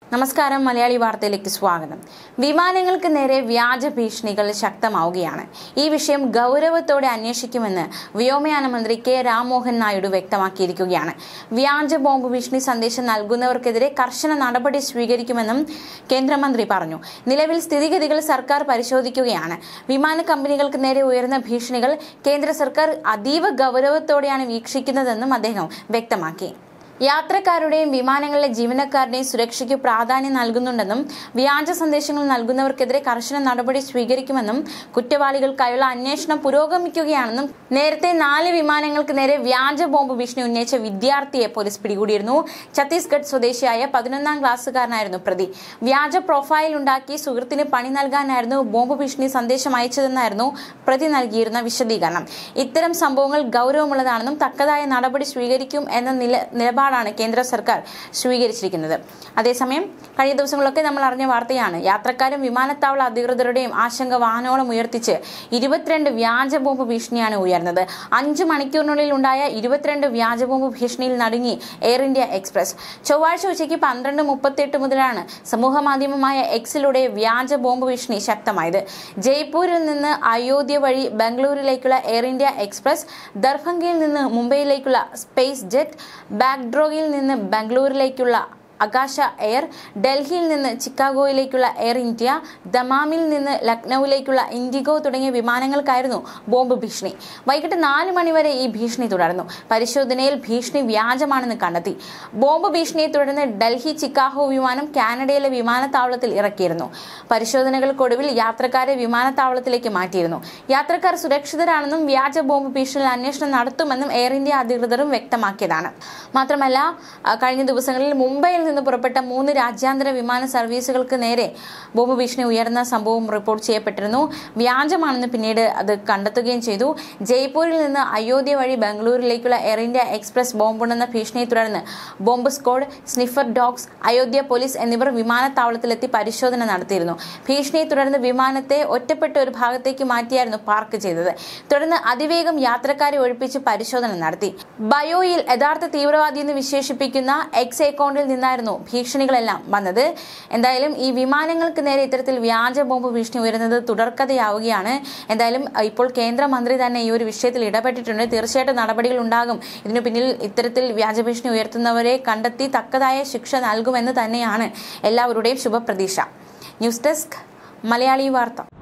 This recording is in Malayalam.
നമസ്കാരം മലയാളി വാർത്തയിലേക്ക് സ്വാഗതം വിമാനങ്ങൾക്ക് നേരെ വ്യാജ ഭീഷണികൾ ശക്തമാവുകയാണ് ഈ വിഷയം ഗൗരവത്തോടെ അന്വേഷിക്കുമെന്ന് വ്യോമയാന മന്ത്രി കെ രാംമോഹൻ നായിഡു വ്യക്തമാക്കിയിരിക്കുകയാണ് വ്യാജ ബോംബ് ഭീഷണി സന്ദേശം നൽകുന്നവർക്കെതിരെ കർശന നടപടി സ്വീകരിക്കുമെന്നും കേന്ദ്രമന്ത്രി പറഞ്ഞു നിലവിൽ സ്ഥിതിഗതികൾ സർക്കാർ പരിശോധിക്കുകയാണ് വിമാന കമ്പനികൾക്ക് നേരെ ഉയർന്ന ഭീഷണികൾ കേന്ദ്ര സർക്കാർ അതീവ ഗൗരവത്തോടെയാണ് വീക്ഷിക്കുന്നതെന്നും അദ്ദേഹം വ്യക്തമാക്കി യാത്രക്കാരുടെയും വിമാനങ്ങളിലെ ജീവനക്കാരുടെയും സുരക്ഷയ്ക്ക് പ്രാധാന്യം നൽകുന്നുണ്ടെന്നും വ്യാജ സന്ദേശങ്ങൾ നൽകുന്നവർക്കെതിരെ കർശന നടപടി സ്വീകരിക്കുമെന്നും കുറ്റവാളികൾക്കായുള്ള അന്വേഷണം പുരോഗമിക്കുകയാണെന്നും നേരത്തെ നാല് വിമാനങ്ങൾക്ക് നേരെ വ്യാജ ബോംബ് ഭീഷണി ഉന്നയിച്ച വിദ്യാർത്ഥിയെ പോലീസ് പിടികൂടിയിരുന്നു ഛത്തീസ്ഗഡ് സ്വദേശിയായ പതിനൊന്നാം ക്ലാസ്സുകാരനായിരുന്നു പ്രതി വ്യാജ പ്രൊഫൈൽ ഉണ്ടാക്കി സുഹൃത്തിന് പണി നൽകാനായിരുന്നു ബോംബ് ഭീഷണി സന്ദേശം അയച്ചതെന്നായിരുന്നു പ്രതി നൽകിയിരുന്ന വിശദീകരണം ഇത്തരം സംഭവങ്ങൾ ഗൗരവമുള്ളതാണെന്നും തക്കതായ നടപടി സ്വീകരിക്കും എന്ന നില നിലപാടാണ് കേന്ദ്ര സർക്കാർ സ്വീകരിച്ചിരിക്കുന്നത് അതേസമയം കഴിഞ്ഞ ദിവസങ്ങളിലൊക്കെ നമ്മൾ അറിഞ്ഞ വാർത്തയാണ് യാത്രക്കാരും വിമാനത്താവള അധികൃതരുടെയും ആശങ്ക വാനോളം ഉയർത്തിച്ച് ഇരുപത്തിരണ്ട് വ്യാജ ബോംബ് ഭീഷണിയാണ് ഉയർന്നത് അഞ്ചു മണിക്കൂറിനുള്ളിൽ ഉണ്ടായ ഇരുപത്തിരണ്ട് വ്യാജ ബോംബ് ഭീഷണിയിൽ നടുങ്ങി എയർ ഇന്ത്യ എക്സ്പ്രസ് ചൊവ്വാഴ്ച ഉച്ചയ്ക്ക് പന്ത്രണ്ട് മുപ്പത്തിയെട്ട് മുതലാണ് സമൂഹ മാധ്യമമായ എക്സിലൂടെ വ്യാജ ബോംബ് ഭീഷണി ശക്തമായത് ജയ്പൂരിൽ നിന്ന് അയോധ്യ വഴി ബംഗളൂരുവിലേക്കുള്ള എയർ ഇന്ത്യ എക്സ്പ്രസ് ദർഭംഗയിൽ നിന്ന് മുംബൈയിലേക്കുള്ള സ്പേസ് ജെറ്റ് ബാഗ്ഡ്രോഗിൽ നിന്ന് ബംഗളൂരിലേക്കുള്ള അകാശ എയർ ഡൽഹിയിൽ നിന്ന് ചിക്കാഗോയിലേക്കുള്ള എയർ ഇന്ത്യ ദമാമിൽ നിന്ന് ലക്നൌവിലേക്കുള്ള ഇൻഡിഗോ തുടങ്ങിയ വിമാനങ്ങൾക്കായിരുന്നു ബോംബ് ഭീഷണി വൈകിട്ട് നാല് മണിവരെ ഈ ഭീഷണി തുടർന്നു പരിശോധനയിൽ ഭീഷണി വ്യാജമാണെന്ന് കണ്ടെത്തി ബോംബ് ഭീഷണിയെ തുടർന്ന് ഡൽഹി ചിക്കാഗോ വിമാനം കാനഡയിലെ വിമാനത്താവളത്തിൽ ഇറക്കിയിരുന്നു പരിശോധനകൾക്കൊടുവിൽ യാത്രക്കാരെ വിമാനത്താവളത്തിലേക്ക് മാറ്റിയിരുന്നു യാത്രക്കാർ സുരക്ഷിതരാണെന്നും വ്യാജ ബോംബ് ഭീഷണിയിൽ അന്വേഷണം നടത്തുമെന്നും എയർ ഇന്ത്യ അധികൃതരും വ്യക്തമാക്കിയതാണ് മാത്രമല്ല ആ, കഴിഞ്ഞ ദിവസങ്ങളിൽ മുംബൈയിൽ നിന്ന് പുറപ്പെട്ട മൂന്ന് രാജ്യാന്തര വിമാന സർവീസുകൾക്ക് നേരെ ബോംബ് ഭീഷണി ഉയർന്ന സംഭവം റിപ്പോർട്ട് ചെയ്യപ്പെട്ടിരുന്നു വ്യാജമാണെന്ന് പിന്നീട് അത് കണ്ടെത്തുകയും ചെയ്തു ജയ്പൂരിൽ നിന്ന് അയോധ്യ വഴി ബംഗളൂരിലേക്കുള്ള എയർ ഇന്ത്യ എക്സ്പ്രസ് ബോംബുണ്ടെന്ന ഭീഷണിയെ തുടർന്ന് bomb squad sniffer dogs Ayodhya police എന്നിവർ വിമാനത്താവളത്തിലെത്തി പരിശോധന നടത്തിയിരുന്നു ഭീഷണിയെ തുടർന്ന് വിമാനത്തെ ഒറ്റപ്പെട്ട ഒരു ഭാഗത്തേക്ക് മാറ്റിയായിരുന്നു പാർക്ക് ചെയ്തത് തുടർന്ന് അതിവേഗം യാത്രക്കാരെ ഒഴിപ്പിച്ച് പരിശോധന നടത്തി ബയോയിൽ യഥാർത്ഥ തീവ്രവാദി എന്ന് വിശേഷിപ്പിക്കുന്ന എക്സ് അക്കൗണ്ടിൽ നിന്നായിരുന്നു ഭീഷണികളെല്ലാം വന്നത് എന്തായാലും ഈ വിമാനങ്ങൾക്ക് നേരെ ഇത്തരത്തിൽ വ്യാജ ബോംബ് ഭീഷണി ഉയരുന്നത് തുടർക്കഥയാവുകയാണ് എന്തായാലും അഹ് ഇപ്പോൾ കേന്ദ്രമന്ത്രി തന്നെ ഈ ഒരു വിഷയത്തിൽ ഇടപെട്ടിട്ടുണ്ട് തീർച്ചയായിട്ടും നടപടികൾ ഉണ്ടാകും ഇതിനു പിന്നിൽ ഇത്തരത്തിൽ വ്യാജ ഭീഷണി ഉയർത്തുന്നവരെ കണ്ടെത്തി തക്കതായ ശിക്ഷ നൽകുമെന്ന് തന്നെയാണ് എല്ലാവരുടെയും ശുഭപ്രതീക്ഷ ന്യൂസ് ഡെസ്ക് മലയാളി വാർത്ത